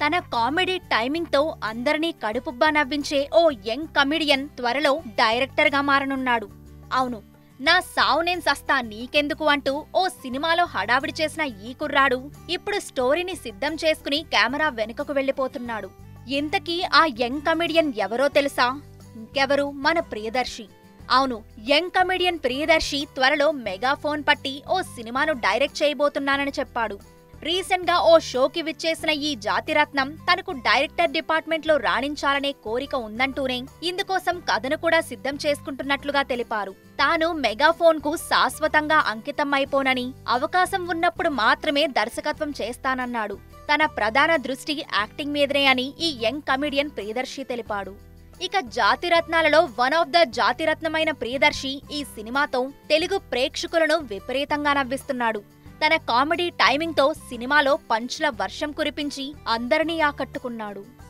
తన comedy timing తో అందరినీ కడుపుబ్బా నవ్వించే ఓ యంగ్ కమిడియన్ త్వరలో డైరెక్టర్ గా మారనున్నాడు అవును నా సావు నేను సస్తా నీకెందుకు అంటూ ఓ సినిమాలో హడావిడి చేసిన ఈ కుర్రాడు ఇప్పుడు స్టోరీని సిద్ధం చేసుకుని కెమెరా వెనుకకు వెళ్లిపోతున్నాడు ఇంతకీ ఆ యంగ్ కమిడియన్ ఎవరో తెలుసా ఇంకెవరు మన ప్రియదర్శి అవును యంగ్ కమెడియన్ ప్రియదర్శి త్వరలో మెగాఫోన్ పట్టి ఓ సినిమాను డైరెక్ట్ చేయబోతున్నానని చెప్పాడు రీసెంట్ గా ఓ షోకి విచ్చేసిన ఈ జాతిరత్నం తనకు డైరెక్టర్ డిపార్ట్మెంట్ లో రాణించాలనే కోరిక ఉందంటూనే ఇందుకోసం కథను కూడా సిద్ధం చేసుకుంటున్నట్లుగా తెలిపారు తాను మెగాఫోన్ కు శాశ్వతంగా అంకితం అయిపోనని అవకాశం ఉన్నప్పుడు మాత్రమే దర్శకత్వం చేస్తానన్నాడు తన ప్రధాన దృష్టి యాక్టింగ్ మీదనే అని ఈ యంగ్ కమెడియన్ ప్రియదర్శి తెలిపాడు ఇక జాతిరత్నాలలో వన్ ఆఫ్ ద జాతిరత్నమైన ప్రియదర్శి ఈ సినిమాతో తెలుగు ప్రేక్షకులను విపరీతంగా నవ్విస్తున్నాడు తన కామెడీ టైమింగ్తో సినిమాలో పంచ్ల వర్షం కురిపించి అందరినీ ఆకట్టుకున్నాడు